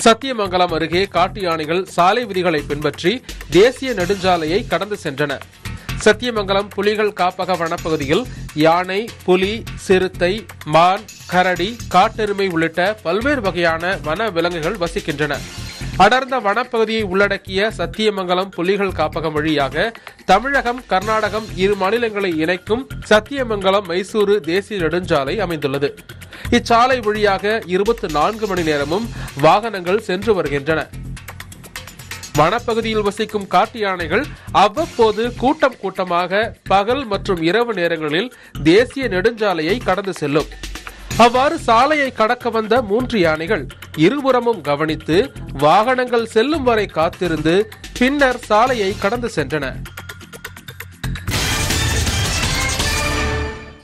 சத்தியமங்கலம் அருகே காட்டு யானைகள் சாலை விதிகளை பின்பற்றி தேசிய நெடுஞ்சாலையை கடந்து சென்றன சத்தியமங்கலம் புலிகள் காப்பக வனப்பகுதியில் யானை புலி சிறுத்தை மான் கரடி காட்டெருமை உள்ளிட்ட பல்வேறு வகையான வன விலங்குகள் வசிக்கின்றன அடர்ந்த வனப்பகுதியை உள்ளடக்கிய சத்தியமங்கலம் புலிகள் காப்பகம் வழியாக தமிழகம் கர்நாடகம் இரு மாநிலங்களை இணைக்கும் சத்தியமங்கலம் மைசூரு தேசிய நெடுஞ்சாலை அமைந்துள்ளது இச்சாலை வழியாக இருபத்தி நான்கு மணி நேரமும் வாகனங்கள் சென்று வருகின்றன வனப்பகுதியில் வசிக்கும் காட்டு யானைகள் அவ்வப்போது கூட்டம் கூட்டமாக பகல் மற்றும் இரவு நேரங்களில் தேசிய நெடுஞ்சாலையை கடந்து செல்லும் அவ்வாறு சாலையை கடக்க வந்த மூன்று யானைகள் இருபுறமும் கவனித்து வாகனங்கள் செல்லும் வரை காத்திருந்து பின்னர் சாலையை கடந்து சென்றன